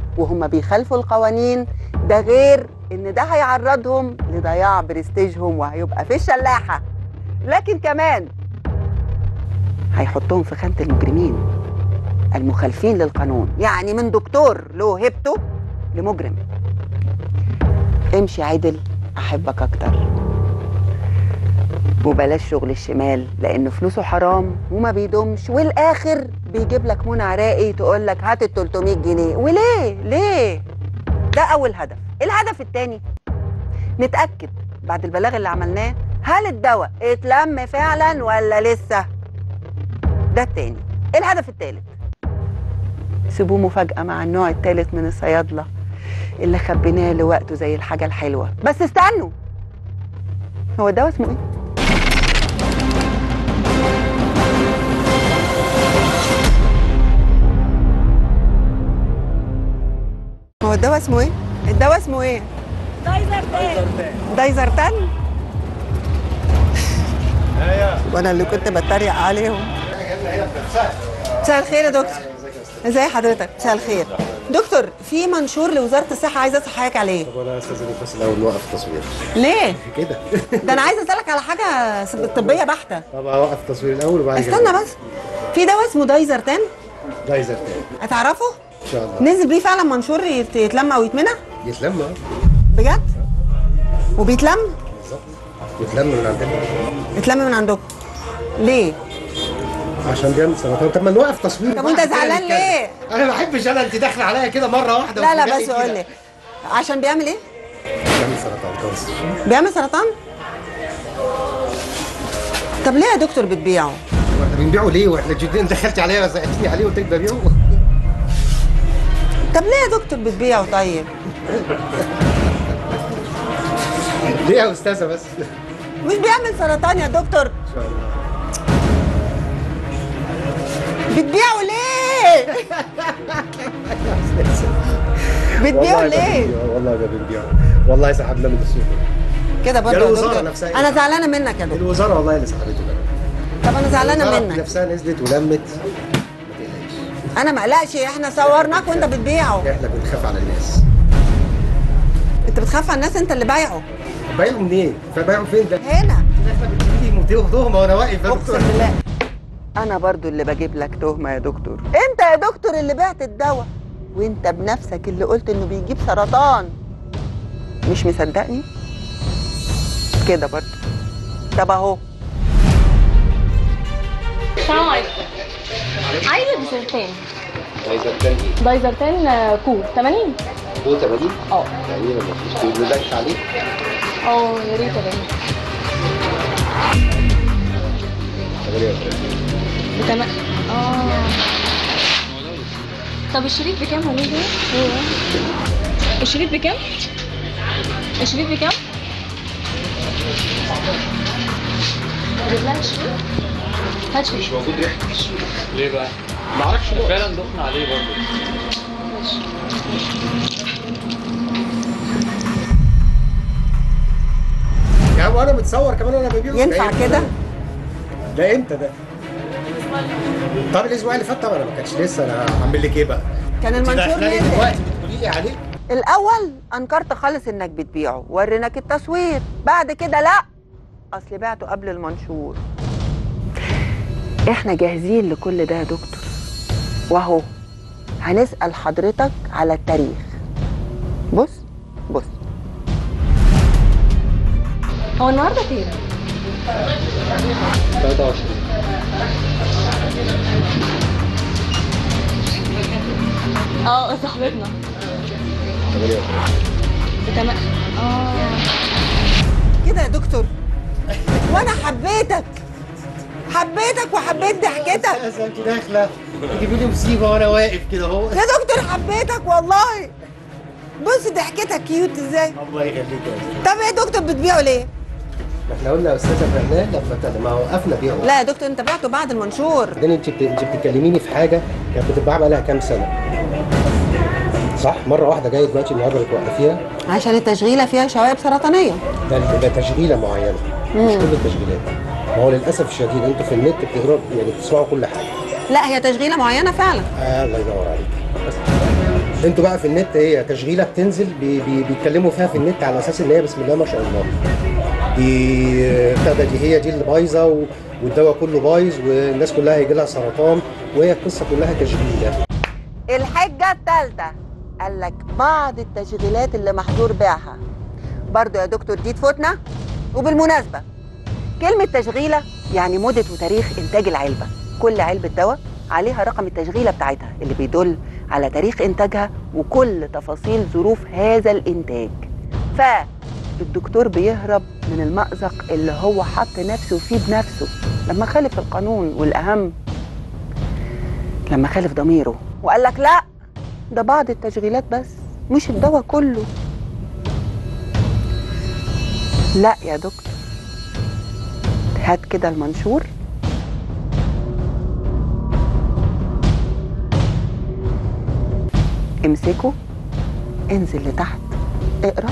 وهم بيخالفوا القوانين ده غير ان ده هيعرضهم لضياع برستيجهم وهيبقى في الشلاحه لكن كمان هيحطهم في خانه المجرمين المخالفين للقانون يعني من دكتور له هيبته لمجرم امشي عدل احبك اكتر وبلاش شغل الشمال لان فلوسه حرام وما بيدومش والاخر بيجيب لك منى عراقي تقول لك هات ال 300 جنيه وليه ليه ده اول هدف الهدف الثاني نتاكد بعد البلاغ اللي عملناه هل الدواء اتلم فعلا ولا لسه ده التاني الهدف الثالث سيبوه مفاجاه مع النوع الثالث من الصيادله اللي خبيناه لوقته زي الحاجه الحلوه بس استنوا هو الدواء اسمه ايه هو الدواء اسمه ايه؟ الدواء اسمه ايه؟ دايزرتان دايزرتان؟ وانا اللي كنت بتريق عليهم مساء الخير يا دكتور ازي حضرتك؟ مساء الخير دكتور في منشور لوزاره الصحه عايزه اسال حضرتك عليه طب انا استاذنك بس الاول نوقف التصوير ليه؟ كده ده انا عايزه اسالك على حاجه طبيه بحته طب اوقف التصوير الاول وبعد كده استنى بس في دواء اسمه دايزرتان دايزر تاني هتعرفه؟ ان شاء الله نزل بيه فعلا منشور يت- يتلم او يتمنع؟ يتلم آه. بجد؟ وبيتلم؟ بالظبط يتلم من عندنا يتلم من عندكم ليه؟ عشان بيعمل سرطان طب ما نوقف تصوير طب وانت واحد كده زعلان نتكلم. ليه؟ انا ما بحبش انا انت داخله عليا كده مره واحده لا لا وترجعي بس كده. قول لي عشان بيعمل ايه؟ بيعمل سرطان كانسر بيعمل سرطان؟ طب ليه يا دكتور بتبيعه؟ واحنا بنبيعه ليه واحنا جدين دخلتي عليا وزقتيني عليه وقلت لك ببيعه طب ليه يا دكتور بتبيعه طيب؟ ليه يا استاذه بس مش بيعمل سرطان يا دكتور ان شاء الله بتبيعه ليه؟ بتبيعه والله ليه؟ بنبيعه، والله ما بنبيعه والله سحبنا من السوق كده برضه ده يا الوزارة دكتور نفسها. انا زعلانه منك يا دكتور الوزاره والله اللي سحبته كمان طب انا زعلانه الوزارة منك نفسها نزلت ولمت ما تقلقش انا ما اقلقش احنا صورناك وانت بتبيعه احنا بنخاف على الناس انت بتخاف على الناس انت اللي بايعه بايعه منين؟ فبايعه فين ده؟ هنا احنا بتجيبي تهمه وانا واقف يا دكتور اقسم بالله انا برضو اللي بجيب لك تهمه يا دكتور انت يا دكتور اللي بعت الدواء وانت بنفسك اللي قلت انه بيجيب سرطان مش مصدقني كده برضو طب اهو السلام عليكم عايزه ديزرتين عايزه تاني دايزرتين آه، كول 80 هو 80 اه تقريبا ما فيش تقول له عليه اه يا ريت 80 بتم... اه طب الشريط بكام هو ده؟ الشريط بكام؟ الشريط بكام؟ جيب لها الشريط هات شريط مش موجود ريحه في السوق ليه بقى؟ معرفش فعلا دخنا عليه برضه ماشي يا عم وانا متصور كمان وانا ببيعه ينفع ده إمتى كده ده؟ ده امتى ده؟ طب الاسبوع اللي فات طبعا ما كانش لسه انا هعمل لك ايه بقى؟ كان انت المنشور داخلاني نزل دلوقتي بتقولي لي عليه؟ الاول انكرت خالص انك بتبيعه وريناك التصوير بعد كده لا اصل بعته قبل المنشور احنا جاهزين لكل ده يا دكتور واهو هنسال حضرتك على التاريخ بص بص هو النهارده كام؟ 23 اه صاحبتنا بتم... اه كده يا دكتور وانا حبيتك حبيتك وحبيت ضحكتك اساسا انت داخله تجيبي لي مصيبه وانا واقف كده اهو يا دكتور حبيتك والله بص ضحكتك كيوت ازاي الله يخليك يا استاذ طب يا دكتور بتبيعه ليه ما احنا قلنا يا استاذه فنان لما لما وقفنا بيعه لا يا دكتور انت بعته بعد المنشور بعدين انت بت- انت بتكلميني في حاجه كانت بتتباع بقى لها كام سنه صح مره واحده جايه دلوقتي النهارده بتوقفيها عشان التشغيله فيها شوائب سرطانيه ده ده تشغيله معينه مش كل التشغيلات ما هو للاسف الشديد انتوا في النت بتقروا يعني بتسمعوا كل حاجه لا هي تشغيله معينه فعلا آه الله ينور عليك بس انتوا بقى في النت هي تشغيله بتنزل بي بي بيتكلموا فيها في النت على اساس ان هي بسم الله ما شاء الله دي ابتدى دي هي دي اللي بايظه و- والدواء كله بايظ والناس كلها هيجي لها سرطان وهي القصه كلها تشغيله الحجة التالتة قال لك بعض التشغيلات اللي محظور بيعها برضو يا دكتور دي تفوتنا وبالمناسبة كلمة تشغيلة يعني مدة وتاريخ إنتاج العلبة كل علبة دواء عليها رقم التشغيلة بتاعتها اللي بيدل على تاريخ إنتاجها وكل تفاصيل ظروف هذا الإنتاج فالدكتور بيهرب من المأزق اللي هو حط نفسه فيه بنفسه لما خالف القانون والأهم لما خالف ضميره وقال لك لا ده بعض التشغيلات بس مش الدواء كله لا يا دكتور هات كده المنشور امسكه انزل لتحت اقرا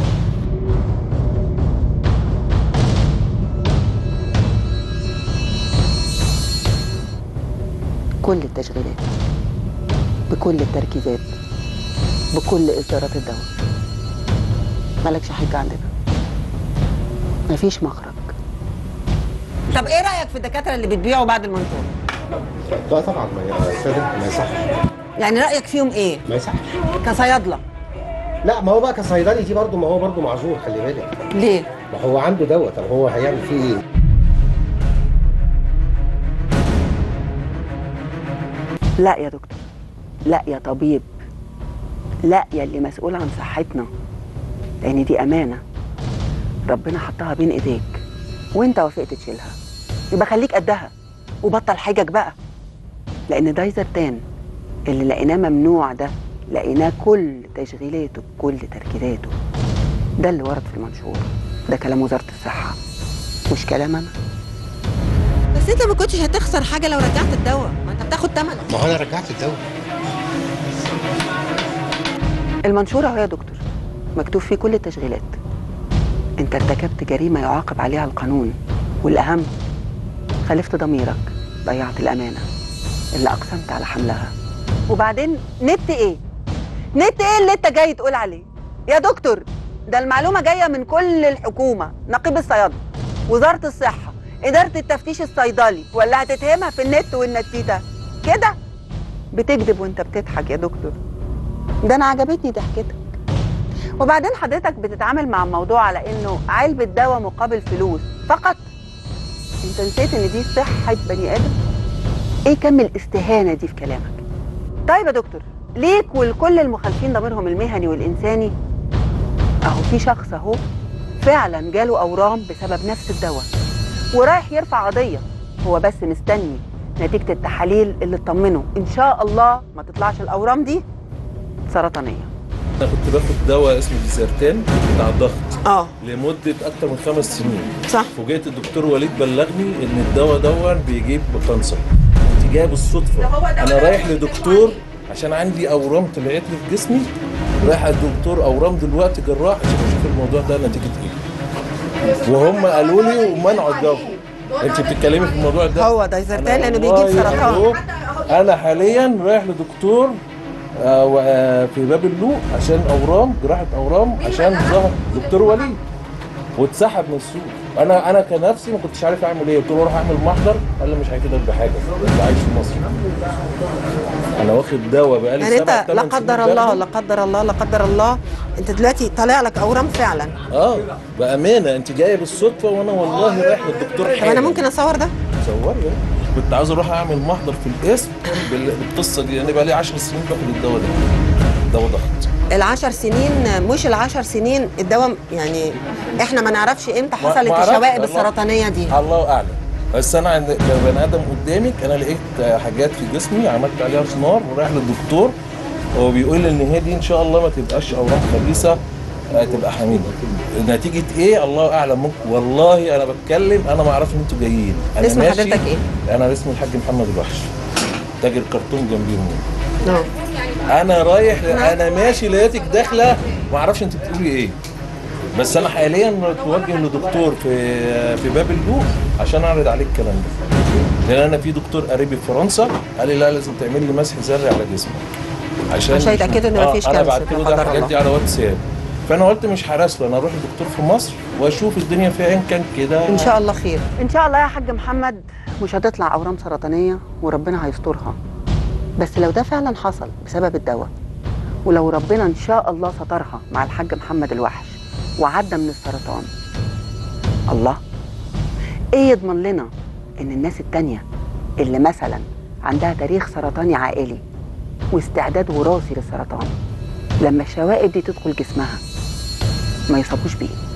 كل التشغيلات بكل التركيزات بكل اصدارات الدواء مالكش حاجه عندنا مفيش مخرج طب ايه رايك في الدكاتره اللي بتبيعوا بعد المنشور لا طبعا ما يا استاذ ما يصحش يعني رايك فيهم ايه ما يصحش كصيادله لا ما هو بقى كصيدلي دي برضه ما هو برضه معذور خلي بالك ليه ما هو عنده دواء طب هو هيعمل فيه ايه؟ لا يا دكتور لا يا طبيب لا يا اللي مسؤول عن صحتنا لان دي امانه ربنا حطها بين ايديك وانت وافقت تشيلها يبقى خليك قدها وبطل حجج بقى لان دايزرتان اللي لقيناه ممنوع ده لقيناه كل تشغيلاته كل تركيزاته ده اللي ورد في المنشور ده كلام وزاره الصحه مش كلام انا بس انت ما كنتش هتخسر حاجه لو رجعت الدواء ما انت بتاخد ثمنه ما هو انا رجعت الدواء المنشور اهو يا دكتور مكتوب فيه كل التشغيلات انت ارتكبت جريمه يعاقب عليها القانون والاهم خالفت ضميرك ضيعت الامانه اللي اقسمت على حملها وبعدين نت ايه نت ايه اللي انت جاي تقول عليه يا دكتور ده المعلومه جايه من كل الحكومه نقيب الصيادله وزاره الصحه اداره التفتيش الصيدلي ولا هتتهمها في النت والنتيته كده بتكذب وانت بتضحك يا دكتور ده انا عجبتني ضحكتك وبعدين حضرتك بتتعامل مع الموضوع على انه علبة دواء مقابل فلوس فقط انت نسيت ان دي صحة بني ادم ايه كم الاستهانة دي في كلامك طيب يا دكتور ليك ولكل المخالفين ضميرهم المهني والانساني اهو في شخص اهو فعلا جاله اورام بسبب نفس الدواء ورايح يرفع قضية هو بس مستني نتيجة التحاليل اللي تطمنه ان شاء الله ما تطلعش الاورام دي سرطانية انا كنت باخد دواء اسمه ديزرتان بتاع الضغط اه لمده اكتر من خمس سنين صح فوجئت الدكتور وليد بلغني ان الدواء دون بيجيب كانسر كنت جاي بالصدفه انا رايح لدكتور عشان عندي اورام طلعت لي في جسمي رايح الدكتور اورام دلوقتي جراح عشان اشوف الموضوع ده نتيجه ايه وهم قالوا لي ومنعوا الدواء انت بتتكلمي في الموضوع ده هو دايزرتان أنا لانه والله بيجيب يا سرطان دوب انا حاليا رايح لدكتور آه، و- آه، في باب اللوق عشان اورام جراحه اورام عشان ظهر دكتور وليد واتسحب من السوق انا انا كنفسي ما كنتش عارف اعمل ايه قلت له اروح اعمل محضر قال لي مش هيفيدك بحاجه انت عايش في مصر انا واخد دواء بقالي يعني سبع انت لا تمن قدر سنين الله باخده. لا قدر الله لا قدر الله انت دلوقتي طالع لك اورام فعلا اه بامانه انت جايه بالصدفه وانا والله رايح للدكتور طب حالا انا ممكن اصور ده صوري كنت عاوز اروح اعمل محضر في القسم بال- بالقصه دي انا بقى لي 10 سنين باخد الدواء ده دواء ضغط العشر سنين مش العشر سنين الدواء يعني احنا ما نعرفش امتى ما- حصلت ما أعرفش. الشوائب الله- السرطانيه دي الله اعلم بس انا عند كبني ادم قدامك انا لقيت حاجات في جسمي عملت عليها سونار ورايح للدكتور هو بيقول لي ان هي دي ان شاء الله ما تبقاش اورام خبيثه آه، تبقى حميده نتيجه ايه الله اعلم ممكن والله انا بتكلم انا ما اعرفش ان انتوا جايين انا اسم ماشي- حضرتك ايه؟ انا اسمي الحاج محمد الوحش تاجر كرتون جنبيهم اه انا رايح انا ماشي لقيتك داخله ما اعرفش انت بتقولي ايه بس انا حاليا متوجه لدكتور في في باب اللوق عشان اعرض عليك الكلام ده لان انا في دكتور قريبي في فرنسا قال لي لا لازم تعمل لي مسح ذري على جسمك عشان عشان يتأكدوا إن مفيش انا كانسر بعت لا له قدر ده الحاجات الله. دي على واتساب فانا قلت مش هراسله انا اروح لدكتور في مصر واشوف الدنيا فيها ان كان كده ان شاء الله خير ان شاء الله يا حاج محمد مش هتطلع اورام سرطانيه وربنا هيسترها بس لو ده فعلا حصل بسبب الدواء ولو ربنا ان شاء الله سترها مع الحاج محمد الوحش وعدى من السرطان الله ايه يضمن لنا ان الناس التانية اللي مثلا عندها تاريخ سرطاني عائلي واستعداد وراثي للسرطان لما الشوائب دي تدخل جسمها ما يصابوش بيه